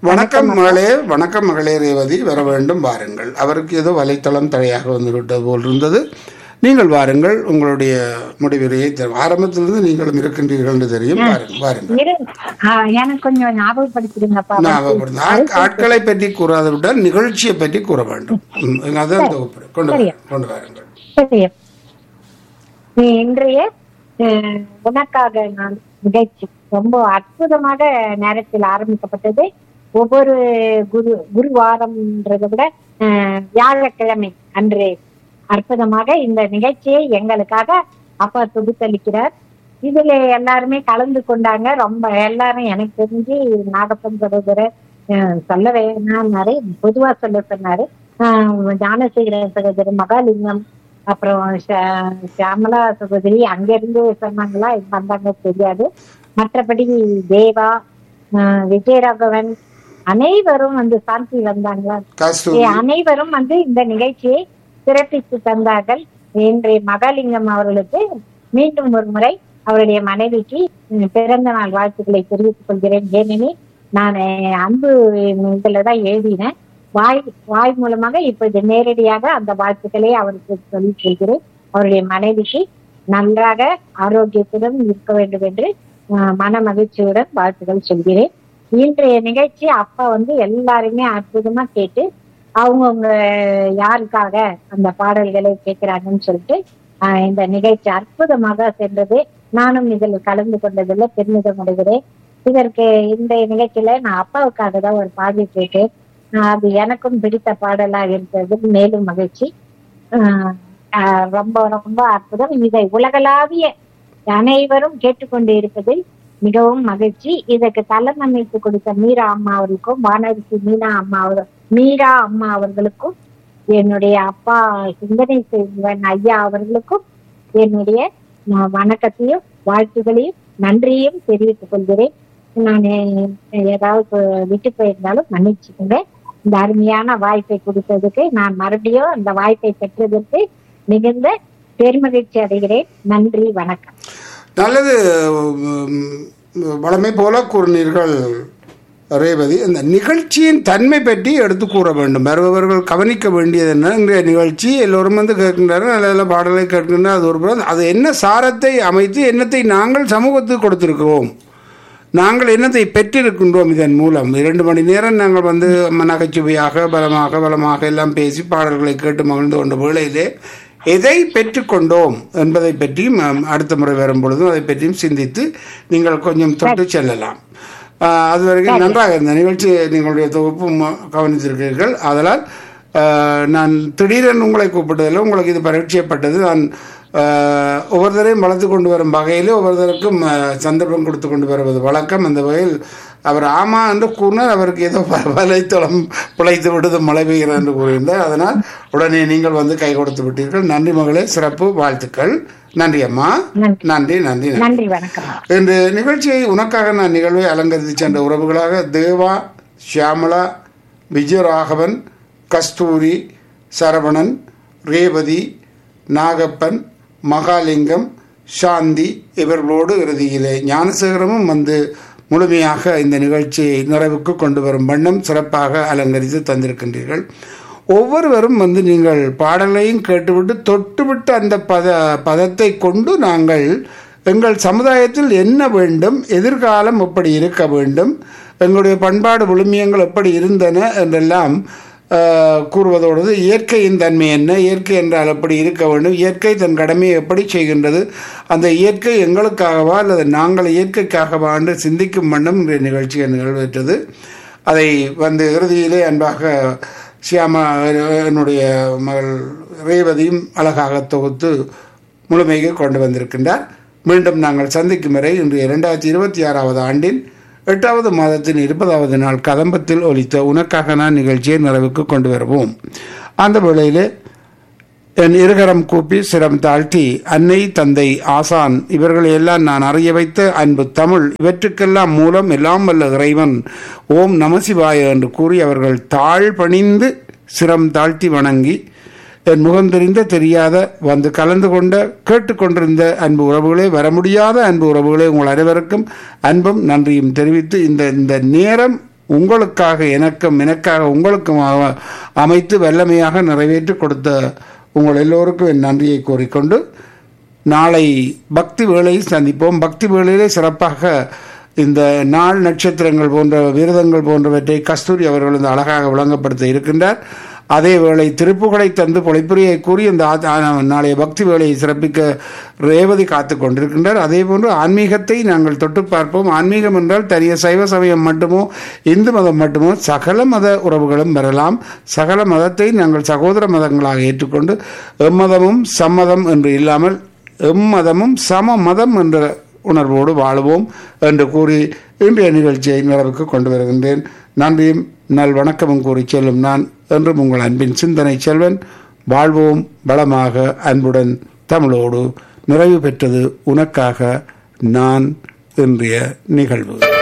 வணக்கம் மகளே வணக்கம் மகளே ரேவதி வர வேண்டும் வாருங்கள் அவருக்கு ஏதோ வலைத்தளம் தடையாக வந்து விட்டது போல் இருந்தது நீங்கள் வாருங்கள் உங்களுடைய முடிவுரையை தரும் ஆரம்பத்திலிருந்து நீங்களும் இருக்கின்றீர்கள் என்று தெரியும் வாருங்கள் வாருங்கள் இரு ஆ, எனக்கு கொஞ்சம் ஞாபகப்படுத்திடுங்கப்பா ஞாபகப்படுத்த ஆட்- ஆட்களை பற்றி கூறாத விட்டால் நிகழ்ச்சியை பற்றி கூற வேண்டும் ம், அதான் தொகுப்பு கொண்டு வாருங்கள், கொண்டு வாருங்கள் சரி நீ இன்றைய அஹ், உனக்காக நான் நிகழ்ச்சி ரொம்ப அற்புதமாக நேரத்தில் ஆரம்பிக்கப்பட்டது ஒவ்வொரு குரு குருவாரம்ன்றதை விட அஹ், வியாழக்கிழமை அன்று அற்புதமாக இந்த நிகழ்ச்சியை எங்களுக்காக அப்பா தொகுத்தளிக்கிறார் இதுல எல்லாருமே கலந்து கொண்டாங்க ரொம்ப எல்லாரும் எனக்கு தெரிஞ்சு நாகப்பன் சகோதரர் அஹ், சொல்ல வேணாம்னாரு பொதுவா சொல்ல சொன்னாரு ஆஹ் ஞானசேகரன் சகோதரர் மகாலிங்கம் அப்புறம் ஷ- ஷியாமலா சகோதரி அங்க இருந்து சொன்னாங்களா இங்க வந்தாங்க தெரியாது மற்றபடி தேவா ஆஹ் விஜயராகவன் அனைவரும் வந்து சாந்தி வந்தாங்களா கஸ்தூரி ஏ, அனைவரும் வந்து இந்த நிகழ்ச்சியை சிறப்பித்து தந்தார்கள் இன்றைய மகாலிங்கம் அவர்களுக்கு மீண்டும் ஒரு முறை அவருடைய மனைவிக்கு ம், பிறந்த நாள் வாழ்த்துக்களை தெரிவித்துக் கொள்கிறேன் ஏனெனில் நான் அஹ், அன்பு இதுலதான் எழுதினேன் வாய் வாய் மூலமாக இப்போது நேரடியாக அந்த வாழ்த்துக்களை அவருக்கு சொல்லிக் கொள்கிறேன் அவருடைய மனைவிக்கு நன்றாக ஆரோக்கியத்துடன் இருக்க வேண்டும் என்று அஹ், மன மகிழ்ச்சியுடன் வாழ்த்துக்கள் சொல்கிறேன் இன்றைய நிகழ்ச்சி அப்பா வந்து எல்லாருமே அற்புதமா கேட்டு அவங்கவுங்க யாருக்காக அந்த பாடல்களை கேட்கிறாங்கன்னு சொல்லிட்டு ஆஹ் இந்த நிகழ்ச்சி அற்புதமாக சென்றது நானும் இதில் கலந்து கொண்டதில் பெருமிதம் அடைகிறேன் இதற்கு இந்த நிகழ்ச்சியில நான் அப்பாவுக்காக தான் ஒரு பாடல் கேட்டேன் ஆஹ் அது எனக்கும் பிடித்த பாடலா இருந்தது மேலும் மகிழ்ச்சி ஆஹ் ஆஹ் ரொம்ப ரொம்ப அற்புதம் இதை உலகளாவிய அனைவரும் கேட்டுக்கொண்டு இருப்பதில் மிகவும் மகிழ்ச்சி இதற்கு தளம் அமைத்து கொடுத்த மீரா அம்மா அவர்களுக்கும் வானரிசி மீனா அம்மா அவர் மீரா அம்மா அவர்களுக்கும் என்னுடைய அப்பா சிந்தனை செய்வன் ஐயா அவர்களுக்கும் என்னுடைய நான் வணக்கத்தையும் வாழ்த்துகளையும் நன்றியும் தெரிவித்துக் கொள்கிறேன் நான் ஏதாவது விட்டு போயிருந்தாலும் மன்னிச்சுக்கோங்க இந்த அருமையான வாய்ப்பை கொடுத்ததுக்கு நான் மறுபடியும் அந்த வாய்ப்பை பெற்றதற்கு மிகுந்த பெருமகிழ்ச்சி அடைகிறேன் நன்றி வணக்கம் நல்லது உம், வளமை போல கூறினீர்கள் ரேவதி இந்த நிகழ்ச்சியின் தன்மை பற்றி எடுத்து கூற வேண்டும் வருபவர்கள் கவனிக்க வேண்டியது என்ன இன்றைய நிகழ்ச்சி எல்லோரும் வந்து கேட்கின்றனர் நல்ல நல்ல பாடலை கேட்கின்றனர் அது ஒரு புறம் அது என்ன சாரத்தை அமைத்து என்னத்தை நாங்கள் சமூகத்துக்கு கொடுத்திருக்கிறோம் நாங்கள் என்னத்தை பெற்றிருக்கின்றோம் இதன் மூலம் இரண்டு மணி நேரம் நாங்கள் வந்து நகைச்சுவையாக பலமாக பலமாக எல்லாம் பேசி பாடல்களை கேட்டு மகிழ்ந்து கொண்ட வேளையிலே எதை பெற்றுக்கொண்டோம் என்பதை பற்றியும் ஆம், அடுத்த முறை வரும் பொழுதும் அதை பற்றியும் சிந்தித்து நீங்கள் கொஞ்சம் தொட்டு செல்லலாம் ஆஹ், அது வரைக்கும் நன்றாக இருந்த நிகழ்ச்சி நீங்களுடைய தொகுப்பும் கவனித்திருக்கிறீர்கள் அதனால் ஆஹ், நான் திடீரென உங்களை கூப்பிட்டதில் உங்களுக்கு இது பரீட்சைப்பட்டது நான் ஆஹ், ஒவ்வொருத்தரையும் வளர்த்து கொண்டு வரும் வகையில் ஒவ்வொருத்தருக்கும் ஆஹ், சந்தர்ப்பம் கொடுத்து கொண்டு வருவது வழக்கம் அந்த வகையில் அவர் ஆமா என்று கூறினார் அவருக்கு ஏதோ வ- வலைத்தளம் பிழைத்து விடுது மழை பெய்கிறது என்று கூறியிருந்தார் அதனால் உடனே நீங்கள் வந்து கை கொடுத்து விட்டீர்கள் நன்றி மகளே சிறப்பு வாழ்த்துக்கள் நன்றி அம்மா நன்றி. நன்றி நன்றி நன்றி நன்றி வணக்கம் இன்று நிகழ்ச்சியை உனக்காக நான் நிகழ்வை அலங்கரித்து சென்ற உறவுகளாக தேவா ஷியாமலா விஜயராகவன் கஸ்தூரி சரவணன் ரேவதி நாகப்பன் மகாலிங்கம் சாந்தி இவர்களோடு இறுதியிலே ஞானசேகரமும் வந்து முழுமையாக இந்த நிகழ்ச்சியை நிறைவுக்கு கொண்டு வரும் வண்ணம் சிறப்பாக அலங்கரித்து தந்திருக்கின்றீர்கள் ஒவ்வொருவரும் வந்து நீங்கள் பாடலையும் கேட்டுவிட்டு தொட்டுவிட்டு அந்த பத பதத்தை கொண்டு நாங்கள் எங்கள் சமுதாயத்தில் என்ன வேண்டும் எதிர்காலம் எப்படி இருக்க வேண்டும் எங்களுடைய பண்பாடு விழுமியங்கள் எப்படி இருந்தன என்றெல்லாம் ஆஹ், கூறுவதோடு இயற்கையின் தன்மை என்ன இயற்கை என்றால் எப்படி இருக்க வேண்டும் இயற்கை தன் கடமையை எப்படி செய்கின்றது அந்த இயற்கை எங்களுக்காகவா அல்லது நாங்கள் இயற்கைக்காகவா என்று சிந்திக்கும் வண்ணம் இந்த நிகழ்ச்சி நிகழ்வேற்றது அதை வந்து இறுதியிலே அன்பாக சியாமா என்னுடைய மகள் ரேவதியும் அழகாக தொகுத்து முழுமைக்கு கொண்டு வந்திருக்கின்றார் மீண்டும் நாங்கள் சந்திக்கும் வரை இன்று இரண்டாயிரத்தி இருபத்தி ஆறாவது ஆண்டின் எட்டாவது மாதத்தின் இருபதாவது நாள் கதம்பத்தில் ஒலித்த உனக்காக நான் நிகழ்ச்சியை நிறைவுக்கு கொண்டு வருவோம் அந்த வேளையிலே என் இருகரம் கூப்பி சிரம் தாழ்த்தி அன்னை தந்தை ஆசான் இவர்களை எல்லாம் நான் அறிய வைத்த அன்பு தமிழ் இவற்றுக்கெல்லாம் மூலம் எல்லாம் வல்ல இறைவன் ஓம் நமசிவாய என்று கூறி அவர்கள் தாழ் பணிந்து சிரம் தாழ்த்தி வணங்கி என் முகம் தெரிந்த தெரியாத வந்து கலந்து கொண்ட கேட்டுக்கொண்டிருந்த அன்பு உறவுகளே வர முடியாத அன்பு உறவுகளே உங்கள் அனைவருக்கும் அன்பும் நன்றியும் தெரிவித்து இந்த இந்த நேரம் உங்களுக்காக எனக்கும் எனக்காக உங்களுக்கும் அ- அமைத்து வல்லமையாக நிறைவேற்றி கொடுத்த உங்கள் எல்லோருக்கும் என் நன்றியை கூறிக்கொண்டு நாளை பக்தி வேளையில் சந்திப்போம் பக்தி வேளையிலே சிறப்பாக இந்த நாள் நட்சத்திரங்கள் போன்ற விரதங்கள் போன்றவற்றை கஸ்தூரி அவர்கள் இந்த அழகாக விளங்கப்படுத்த இருக்கின்றார் அதே வேளை திருப்புகளை தந்து பொழிப்புரையை கூறி இந்த ஆ- ஆ- நாளைய பக்தி வேளையை சிறப்பிக்க ரேவதி காத்து கொண்டிருக்கின்றார் அதே போன்று ஆன்மீகத்தை நாங்கள் தொட்டு பார்ப்போம் ஆன்மீகம் என்றால் தனிய சைவ சமயம் மட்டுமோ இந்து மதம் மட்டுமோ சகல மத உறவுகளும் வரலாம் சகல மதத்தை நாங்கள் சகோதர மதங்களாக ஏற்றுக்கொண்டு எம்மதமும் சம்மதம் என்று இல்லாமல் எம்மதமும் சம மதம் என்ற உணர்வோடு வாழுவோம் என்று கூறி இன்றைய நிகழ்ச்சியை நிறைவுக்கு கொண்டு வருகின்றேன் நன்றியும் நல் வணக்கமும் கூறி செல்லும் நான் என்றும் உங்கள் அன்பின் சிந்தனை செல்வன் வாழ்வோம் பலமாக அன்புடன் தமிழோடு நிறைவு பெற்றது உனக்காக நான் இன்றைய நிகழ்வு